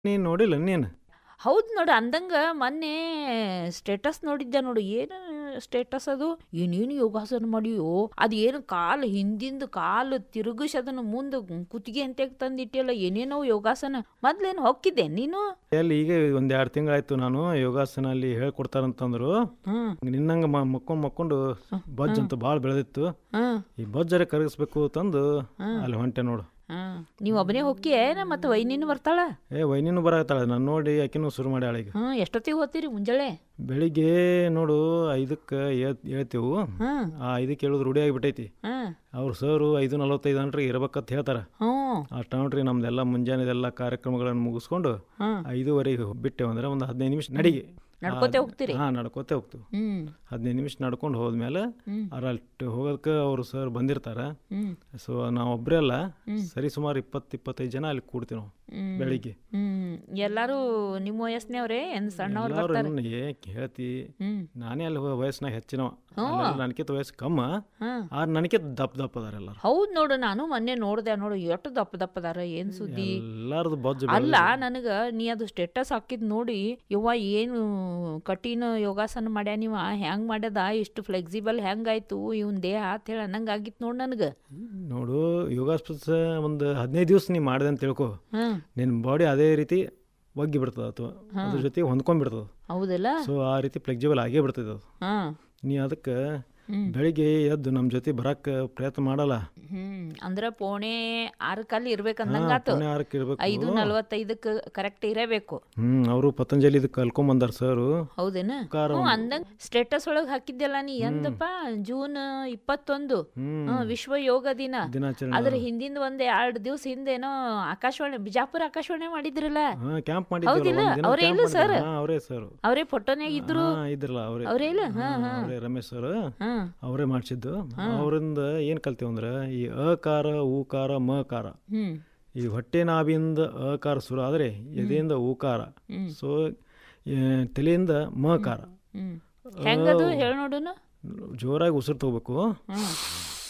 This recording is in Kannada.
ನೀನು ನೋಡಿಲ್ಲ ನೀನು ಹೌದು ನೋಡು ಅಂದಂಗ ಮೊನ್ನೆ ಸ್ಟೇಟಸ್ ನೋಡಿದ್ದೆ ನೋಡು ಏನು ಸ್ಟೇಟಸ್ ಅದು ಏನೇನು ಯೋಗಾಸನ ಮಾಡಿಯೋ ಅದು ಏನು ಕಾಲು ಹಿಂದಿಂದ ಕಾಲು ತಿರುಗಿಸಿ ಅದನ್ನು ಮುಂದೆ ಕುತ್ತಿಗೆ ಅಂತ ತಂದಿಟ್ಟಿಯಲ್ಲ ಏನೇನೋ ಯೋಗಾಸನ ಮೊದ್ಲೇನು ಹೊಕ್ಕಿದ್ದೆ ನೀನು ಎಲ್ಲಿ ಈಗ ಒಂದು ಎರಡು ತಿಂಗಳಾಯ್ತು ನಾನು ಯೋಗಾಸನ ಅಲ್ಲಿ ಹೇಳ್ಕೊಡ್ತಾರಂತಂದ್ರು ಹ್ಮ್ ನಿನ್ನಂಗೆ ಮ ಮಕ್ಕೊಂಡು ಮಕ್ಕೊಂಡು ಬಜ್ಜ್ ಅಂತ ಭಾಳ ಬೆಳೆದಿತ್ತು ಹ್ಮ್ ಈ ಬಜ್ಜರೆ ಕರಗಿಸ್ಬೇಕು ತಂದು ಅಲ್ಲಿ ಹೊಂಟೆ ನೋಡು ಹ್ಮ್ ನೀವು ಒಬ್ಬನೇ ಹೊಕ್ಕಿಯೇನ ಮತ್ತು ವೈನಿನೂ ಬರ್ತಾಳ ಏ ವೈನಿನೂ ಬರತ್ತಾಳೆ ನಾನು ನೋಡಿ ಆಕಿನೂ ಶುರು ಮಾಡಿ ಆಳಿಗೆ ಹ್ಮ್ ಎಷ್ಟೊತ್ತಿಗೆ ಹೋಗ್ತೀರಿ ಮುಂಜಾನೆ ಬೆಳಿಗ್ಗೆ ನೋಡು ಐದಕ್ಕೆ ಹೇಳ್ತೇವು ಹ್ಮ್ ಆ ಐದಕ್ಕೆ ಹೇಳೋದು ರೂಢಿ ಆಗಿಬಿಟ್ಟೈತಿ ಹ್ಮ್ ಅವ್ರು ಸರು ಐದು ನಲವತ್ತೈದು ಗಂಟ್ರಿಗೆ ಇರ್ಬೇಕಂತ ಹೇಳ್ತಾರೆ ಹ್ಞೂ ಅಷ್ಟು ನೋಡ್ರಿ ನಮ್ದೆಲ್ಲ ಮುಂಜಾನೆದೆಲ್ಲ ಕಾರ್ಯಕ್ರಮಗಳನ್ನು ಮುಗಿಸ್ಕೊಂಡು ಹ್ಮ್. ಐದೂವರೆಗೆ ಬಿಟ್ಟೆವು ಅಂದ್ರೆ ಒಂದು ಹದಿನೈದು ನಿಮಿಷ ನಡಿಗೆ ನಡ್ಕೋತೆ ಹೋಗ್ತೀರಿ ಹಾಂ ನಡ್ಕೋತೆ ಹೋಗ್ತೀವಿ ಹ್ಮ್ ಹದಿನೈದು ನಿಮಿಷ ನಡ್ಕೊಂಡು ಹೋದ್ಮೇಲೆ ಹ್ಮ್. ಅರಲ್ಲಿ ಹೋಗೋದಕ್ಕೆ ಅವರು ಸರ್ ಬಂದಿರ್ತಾರೆ ಹ್ಮ್ ಸೊ ನಾವು ಒಬ್ಬರೇ ಅಲ್ಲ ಸರಿ ಸುಮಾರು ಇಪ್ಪತ್ತು ಇಪ್ಪತ್ತೈದು ಜನ ಅಲ್ಲಿ ಕೂಡ್ತೀವಿ ನಾವು ಹ್ಮ್. ಬೆಳಿಗ್ಗೆ ಹ್ಮ್ ಎಲ್ಲಾರು ನಿಮ್ಮ ವಯಸ್ಸಿನವ್ರೇ ಏನ್ ಸಣ್ಣವ್ರು ಎಲ್ಲರೂ ಬರ್ತಾರೆ ನನಗೆ ಹೇಳ್ತಿ ಹ್ಮ್ ನಾನೇ ಅಲ್ಲಿ ವಯಸ್ಸಿನಾಗ ಹೆಚ್ಚಿನವ ನನಕಿಂತ ವಯಸ್ಸು ಕಮ್ಮ ಹ್ಮ್ ಆದ್ರೆ ನನಕಿಂತ ದಪ್ಪ ದಪ್ಪ ಅದಾರ ಎಲ್ಲರೂ ಹೌದ್ ನೋಡು ನಾನು ಮೊನ್ನೆ ನೋಡ್ದೆ ನೋಡು ಎಷ್ಟು ದಪ್ಪ ದಪ್ಪ ಅದಾರ ಏನ್ ಸುದ್ದಿ ಎಲ್ಲಾರ್ದು ಬಜ್ಜು ಅಲ್ಲ ನನಗ ನೀ ಅದು ಸ್ಟೇಟಸ್ ಹಾಕಿದ್ ನೋಡಿ ಯವ್ವ ಏನು ಕಠಿಣ ಯೋಗಾಸನ ಮಾಡ್ಯ ನೀವ ಹೆಂಗ್ ಮಾಡ್ಯದ ಇಷ್ಟು ಫ್ಲೆಕ್ಸಿಬಲ್ ಹೆಂಗಾಯ್ತು ಇವನ್ ದೇಹ ಅಂತ ಹೇಳಿ ಅನ್ನಂಗ ಆಗಿತ್ತು ನೋಡ್ ನನಗ ನೋಡು ಯೋಗಾಭ್ಯಾಸ ಒಂದು ಹದಿನೈದು ದಿವಸ ನೀ ಮಾಡಿದೆ ಅಂತ ತಿಳ್ಕೊ ಹ್ಮ್ ನಿನ್ನ ಬಾಡಿ ಅದೇ ರೀತಿ ಒಗ್ಗಿ ಬಿಡ್ತದೆ ಅಥವಾ ಅದ್ರ ಜೊತೆಗೆ ಹೊಂದ್ಕೊಂಡ್ಬಿಡ್ತದೆ ಹೌದಲ್ಲ ಸೊ ಆ ರೀತಿ ಫ್ಲೆಕ್ಸಿಬಲ್ ಆಗೇ ಬಿಡ್ತದೆ ಅದು ಹಾ ನೀ ಅದಕ್ಕೆ ಬೆಳಿಗ್ಗೆ ಎದ್ದು ನಮ್ಮ ಜೊತೆ ಬರಕ್ಕೆ ಪ್ರಯತ್ನ ಮಾಡಲ್ಲ ಹ್ಮ್ ಅಂದ್ರ ಪೋಣೆ ಆರಕ್ಕಲ್ಲಿ ಇರ್ಬೇಕಂದಂಗಾತು ಪುಣ್ಯ ಆರಕ್ಕೆ ಇರ್ಬೇಕು ಐದು ನಲ್ವತ್ತೈದಕ್ಕೆ ಕರೆಕ್ಟ್ ಇರಬೇಕು ಹ್ಮ್ ಅವರು ಪತಂಜಲಿ ಇದಕ್ಕೆ ಕಲ್ಕೊಂಬಂದಾರ ಸರ್ ಹೌದೇನ ಕಾರ ಹ್ಞೂ ಅಂದಂಗ ಸ್ಟೇಟಸ್ ಒಳಗ್ ಹಾಕಿದ್ದೆಲ್ಲ ನೀ ಎಂದಪ್ಪ ಜೂನ್ ಇಪ್ಪತ್ತೊಂದು ಹ್ಮ್ ಹ್ಮ್, ವಿಶ್ವ ಯೋಗ ದಿನ ದಿನಾಚರಣೆ ಅದ್ರ ಹಿಂದಿಂದ ಒಂದ್ ಎರಡು ದಿವಸ ಹಿಂದೇನೋ ಆಕಾಶವಾಣಿ ಬಿಜಾಪುರ ಆಕಾಶವಾಣಿ ಮಾಡಿದ್ರಲ್ಲ ಹಾ ಕ್ಯಾಂಪ್ ಹೌದಿಲ್ಲ? ಮಾಡಿದ್ರು ಅವ್ರೇ ಇಲ್ಲ sir? ಅವರೇ ಸರ್ ಅವರೇ ಫೋಟೋನ್ಯಾಗ ಇದ್ರು ಹಾ ಇದ್ರಲ್ಲ ಅವರೇ ಅವರೇ ಇಲ್ಲ ಹಾ ಹಾ ಅವರೇ ರಮೇಶ್ ಸರ್ ಹಾ ಅವರೇ ಮಾಡಿಸಿದ್ದು ಅವರಿಂದ ಏನು ಕಲ್ತೀವಿ ಅಂದ್ರೆ ಈ ಅಕಾರ ಊಕಾರ ಮಕಾರ ಹ್ಮ್ ಈ ಹೊಟ್ಟೆ ನಾಭಿಯಿಂದ ಅಕಾರ ಶುರು ಆದರೆ ಎದೆಯಿಂದ ಊಕಾರ ಸೊ ತಲೆಯಿಂದ ಮಕಾರ ಹ್ಮ್ ಹೆಂಗದು ಹೇಳ ನೋಡುನು ಜೋರಾಗಿ ಉಸಿರು ತಗೋಬೇಕು ಹ್ಮ್